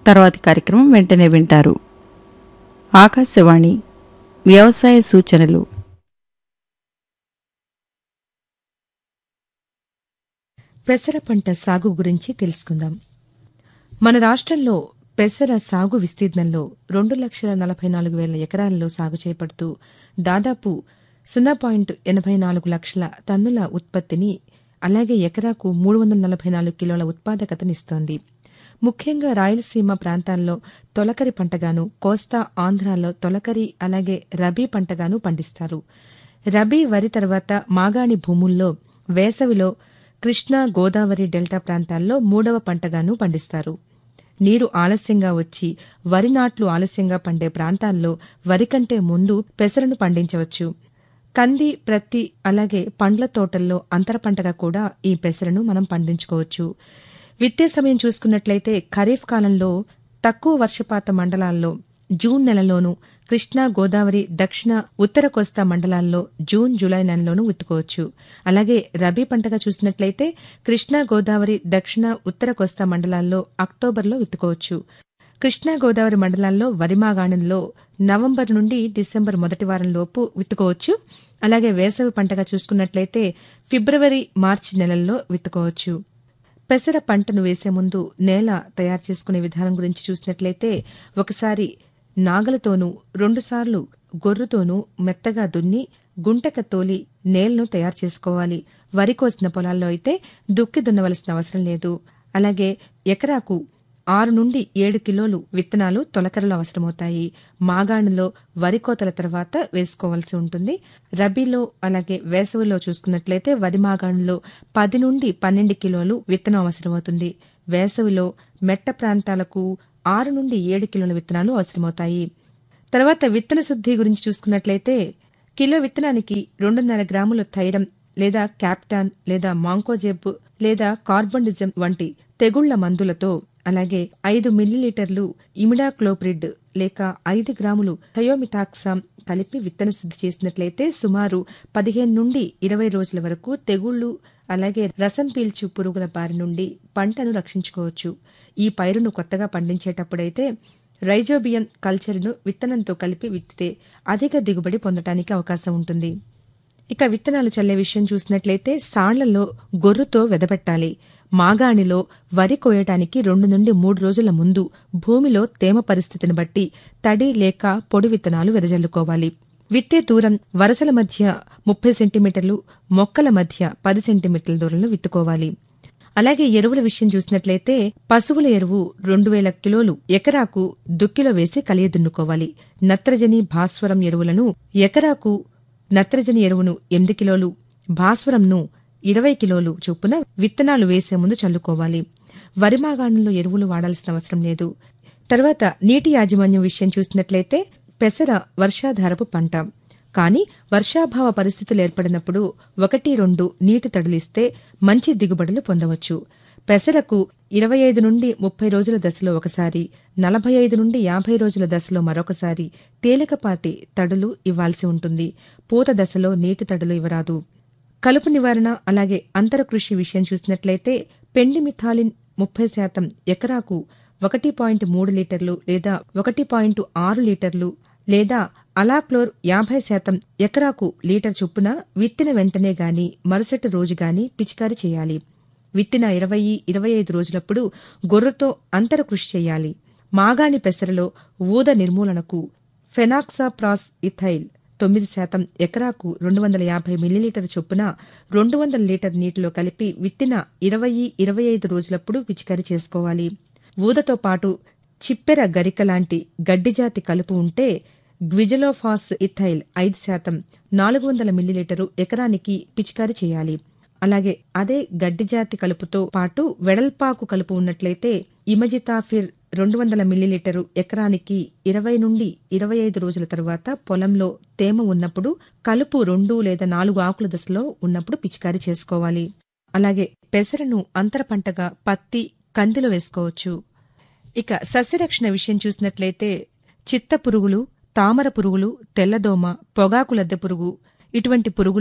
తర్వాతి కార్యక్రమం వెంటనే వింటారు ఆకాశవాణి వ్యవసాయ సూచనలు పెసర పంట సాగు గురించి తెలుసుకుందాం మన రాష్ట్రంలో పెసర సాగు విస్తీర్ణంలో రెండు లక్షల నలభై నాలుగు వేల ఎకరాల్లో సాగు చేపడుతూ దాదాపు సున్నా పాయింట్ ఎనభై నాలుగు లక్షల టన్నుల ఉత్పత్తిని అలాగే ఎకరాకు మూడు వందల నలభై నాలుగు కిలోల ఉత్పాదకతనిస్తోంది ముఖ్యంగా రాయలసీమ ప్రాంతాల్లో తొలకరి పంటగాను కోస్తా ఆంధ్రాలో తొలకరి అలాగే రబీ పంటగాను పండిస్తారు రబీ వరి తర్వాత మాగాణి భూముల్లో వేసవిలో కృష్ణా గోదావరి డెల్టా ప్రాంతాల్లో మూడవ పంటగాను పండిస్తారు నీరు ఆలస్యంగా వచ్చి వరి నాట్లు ఆలస్యంగా పండే ప్రాంతాల్లో వరి కంటే ముందు పెసరను పండించవచ్చు కంది ప్రత్తి అలాగే పండ్ల తోటల్లో అంతర పంటగా కూడా ఈ పెసరను మనం పండించుకోవచ్చు విత్తే సమయం చూసుకున్నట్లయితే ఖరీఫ్ కాలంలో తక్కువ వర్షపాత మండలాల్లో జూన్ నెలలోనూ కృష్ణా గోదావరి దక్షిణ ఉత్తర కోస్తా మండలాల్లో జూన్ జూలై నెలలోనూ విత్తుకోవచ్చు అలాగే రబీ పంటగా చూసినట్లయితే కృష్ణా గోదావరి దక్షిణ ఉత్తర కోస్తా మండలాల్లో అక్టోబర్లో విత్తుకోవచ్చు కృష్ణా గోదావరి మండలాల్లో వరిమాగాణంలో నవంబర్ నుండి డిసెంబర్ మొదటి వారం లోపు విత్తుకోవచ్చు అలాగే వేసవి పంటగా చూసుకున్నట్లయితే ఫిబ్రవరి మార్చి నెలల్లో విత్తుకోవచ్చు పెసర పంటను వేసే ముందు నేల తయారు చేసుకునే విధానం గురించి చూసినట్లయితే ఒకసారి నాగలతోనూ రెండుసార్లు గొర్రుతోనూ మెత్తగా దున్ని గుంటక తోలి నేలను తయారు చేసుకోవాలి వరి కోసిన పొలాల్లో అయితే దుక్కి దున్నవలసిన అవసరం లేదు అలాగే ఎకరాకు ఆరు నుండి ఏడు కిలోలు విత్తనాలు తొలకరలో అవసరమవుతాయి మాగాణులో వరి కోతల తర్వాత వేసుకోవాల్సి ఉంటుంది రబీలో అలాగే వేసవిలో చూసుకున్నట్లయితే వరి మాగాణులో పది నుండి పన్నెండు కిలోలు విత్తనం అవసరమవుతుంది వేసవిలో మెట్ట ప్రాంతాలకు ఆరు నుండి ఏడు కిలోల విత్తనాలు అవసరమవుతాయి తర్వాత విత్తన శుద్ధి గురించి చూసుకున్నట్లయితే కిలో విత్తనానికి రెండున్నర గ్రాముల థైరం లేదా క్యాప్టాన్ లేదా మాంకోజెబ్ లేదా కార్బండిజం వంటి తెగుళ్ల మందులతో అలాగే ఐదు మిల్లీలీటర్లు ఇమిడాక్లోప్రిడ్ లేక ఐదు గ్రాములు థయోమిటాక్సామ్ కలిపి విత్తన శుద్ధి చేసినట్లయితే సుమారు పదిహేను నుండి ఇరవై రోజుల వరకు తెగుళ్లు అలాగే రసం పీల్చు పురుగుల బారి నుండి పంటను రక్షించుకోవచ్చు ఈ పైరును కొత్తగా పండించేటప్పుడైతే రైజోబియం కల్చర్ను విత్తనంతో కలిపి విత్తితే అధిక దిగుబడి పొందటానికి అవకాశం ఉంటుంది ఇక విత్తనాలు చల్లే విషయం చూసినట్లయితే సాళ్లలో గొర్రుతో వెదబెట్టాలి మాగాణిలో వరి కోయటానికి రెండు నుండి మూడు రోజుల ముందు భూమిలో తేమ పరిస్థితిని బట్టి తడి లేక పొడి విత్తనాలు వెదజల్లుకోవాలి విత్తే దూరం వరసల మధ్య ముప్పై సెంటీమీటర్లు మొక్కల మధ్య పది సెంటీమీటర్ల దూరంలో విత్తుకోవాలి అలాగే ఎరువుల విషయం చూసినట్లయితే పశువుల ఎరువు రెండు వేల కిలోలు ఎకరాకు దుక్కిలో వేసి కలియదున్నుకోవాలి నత్రజని భాస్వరం ఎరువులను ఎకరాకు నత్రజని ఎరువును ఎనిమిది కిలోలు భాస్వరంను ఇరవై కిలోలు చొప్పున విత్తనాలు వేసే ముందు చల్లుకోవాలి వరిమాగాణంలో ఎరువులు వాడాల్సిన అవసరం లేదు తర్వాత నీటి యాజమాన్యం విషయం చూసినట్లయితే పెసర వర్షాధారపు పంట కానీ వర్షాభావ పరిస్థితులు ఏర్పడినప్పుడు ఒకటి రెండు నీటి తడులిస్తే మంచి దిగుబడులు పొందవచ్చు పెసరకు ఇరవై ఐదు నుండి ముప్పై రోజుల దశలో ఒకసారి నలభై ఐదు నుండి యాభై రోజుల దశలో మరొకసారి తేలికపాటి తడులు ఇవ్వాల్సి ఉంటుంది పూత దశలో నీటి తడులు ఇవ్వరాదు కలుపు నివారణ అలాగే అంతర కృషి విషయం చూసినట్లయితే పెండి మిథాలిన్ ముప్పై శాతం ఎకరాకు ఒకటి పాయింట్ మూడు లీటర్లు లేదా ఒకటి పాయింట్ ఆరు లీటర్లు లేదా అలాక్లోర్ యాభై శాతం ఎకరాకు లీటర్ చొప్పున విత్తిన వెంటనే గాని మరుసటి రోజు గాని పిచికారీ చేయాలి విత్తిన ఇరవై ఇరవై ఐదు రోజులప్పుడు గొర్రెతో అంతర కృషి చేయాలి మాగాణి పెసరలో ఊద నిర్మూలనకు ఫెనాక్సాప్రాస్ ఇథైల్ తొమ్మిది శాతం ఎకరాకు రెండు వందల యాభై మిల్లీలీటర్ చొప్పున రెండు వందల లీటర్ నీటిలో కలిపి విత్తిన ఇరవై ఇరవై ఐదు రోజులప్పుడు పిచికారీ చేసుకోవాలి ఊదతో పాటు చిప్పెర గరిక లాంటి గడ్డిజాతి కలుపు ఉంటే గ్విజలోఫాస్ ఇథైల్ ఐదు శాతం నాలుగు వందల మిల్లీలీటరు ఎకరానికి పిచికారీ చేయాలి అలాగే అదే గడ్డిజాతి కలుపుతో పాటు వెడల్పాకు కలుపు ఉన్నట్లయితే ఇమజితాఫిర్ రెండు వందల మిల్లీలీటరు ఎకరానికి ఇరవై నుండి ఇరవై ఐదు రోజుల తరువాత పొలంలో తేమ ఉన్నప్పుడు కలుపు రెండు లేదా నాలుగు ఆకుల దశలో ఉన్నప్పుడు పిచికారీ చేసుకోవాలి అలాగే పెసరను అంతర పంటగా పత్తి కందిలో వేసుకోవచ్చు ఇక సస్యరక్షణ విషయం చూసినట్లయితే చిత్త పురుగులు తామర పురుగులు తెల్లదోమ పొగాకు లద్దె పురుగు ఇటువంటి పురుగులు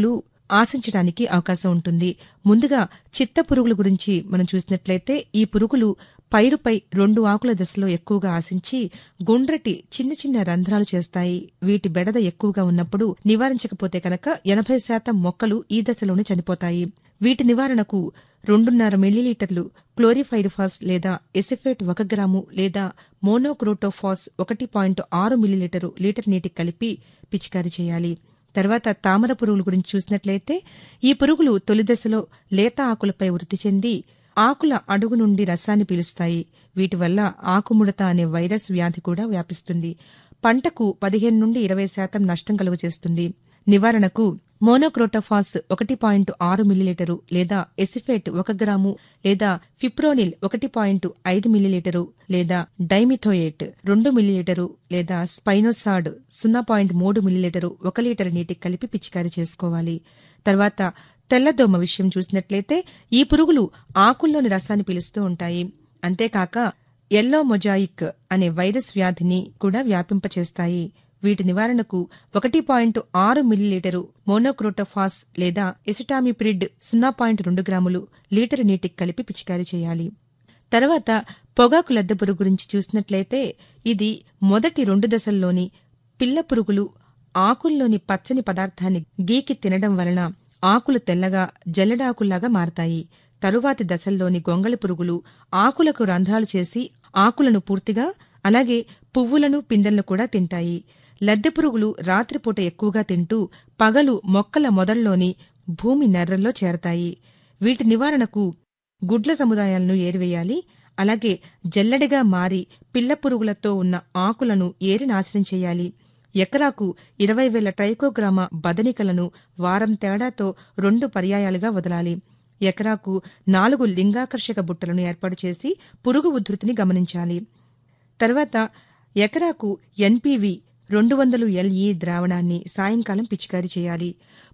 ఆశించడానికి అవకాశం ఉంటుంది ముందుగా చిత్త పురుగుల గురించి మనం చూసినట్లయితే ఈ పురుగులు పైరుపై రెండు ఆకుల దశలో ఎక్కువగా ఆశించి గుండ్రటి చిన్న చిన్న రంధ్రాలు చేస్తాయి వీటి బెడద ఎక్కువగా ఉన్నప్పుడు నివారించకపోతే కనుక ఎనభై శాతం మొక్కలు ఈ దశలోనే చనిపోతాయి వీటి నివారణకు రెండున్నర మిల్లీలీటర్లు క్లోరిఫైరిఫాస్ లేదా ఎసిఫేట్ ఒక గ్రాము లేదా మోనోక్రోటోఫాస్ ఒకటి పాయింట్ ఆరు మిల్లీలీటరు లీటర్ నీటికి కలిపి పిచికారీ చేయాలి తర్వాత తామర పురుగుల గురించి చూసినట్లయితే ఈ పురుగులు తొలి దశలో లేత ఆకులపై వృద్ధి చెంది ఆకుల అడుగు నుండి రసాన్ని పీలుస్తాయి వీటి వల్ల ఆకుముడత అనే వైరస్ వ్యాధి కూడా వ్యాపిస్తుంది పంటకు పదిహేను నుండి ఇరవై శాతం నష్టం కలుగజేస్తుంది నివారణకు మోనోక్రోటోఫాస్ ఒకటి పాయింట్ ఆరు మిల్లీలీటరు లేదా ఎసిఫేట్ ఒక గ్రాము లేదా ఫిప్రోనిల్ ఒకటి పాయింట్ ఐదు మిల్లీలీటరు లేదా డైమిథోయేట్ రెండు మిల్లీలీటరు లేదా స్పైనోసాడ్ సున్నా పాయింట్ మూడు మిల్లీలీటరు ఒక లీటర్ నీటికి కలిపి పిచికారీ చేసుకోవాలి తర్వాత తెల్లదోమ విషయం చూసినట్లయితే ఈ పురుగులు ఆకుల్లోని రసాన్ని పీలుస్తూ ఉంటాయి అంతేకాక ఎల్లో మొజాయిక్ అనే వైరస్ వ్యాధిని కూడా వ్యాపింపచేస్తాయి వీటి నివారణకు ఒకటి పాయింట్ ఆరు మిల్లీలీటరు మోనోక్రోటోఫాస్ లేదా ఎసిటామిప్రిడ్ సున్నా పాయింట్ రెండు గ్రాములు లీటరు నీటికి కలిపి పిచికారీ చేయాలి తర్వాత పొగాకు లద్దె పురుగు గురించి చూసినట్లయితే ఇది మొదటి రెండు దశల్లోని పిల్ల పురుగులు ఆకుల్లోని పచ్చని పదార్థాన్ని గీకి తినడం వలన ఆకులు తెల్లగా జల్లెడాకుల్లాగా మారతాయి తరువాతి దశల్లోని గొంగళి పురుగులు ఆకులకు రంధ్రాలు చేసి ఆకులను పూర్తిగా అలాగే పువ్వులను పిందెలను కూడా తింటాయి లద్దె పురుగులు రాత్రిపూట ఎక్కువగా తింటూ పగలు మొక్కల మొదల్లోని భూమి నెర్రల్లో చేరతాయి వీటి నివారణకు గుడ్ల సముదాయాలను ఏరివేయాలి అలాగే జల్లెడగా మారి పిల్ల పురుగులతో ఉన్న ఆకులను ఏరి నాశనం చేయాలి ఎకరాకు ఇరవై వేల ట్రైకోగ్రామ బదనికలను వారం తేడాతో రెండు పర్యాయాలుగా వదలాలి ఎకరాకు నాలుగు లింగాకర్షక బుట్టలను ఏర్పాటు చేసి పురుగు ఉధృతిని గమనించాలి తర్వాత ఎకరాకు ఎన్పీవి రెండు వందలు ఎల్ఈ ద్రావణాన్ని సాయంకాలం పిచికారీ చేయాలి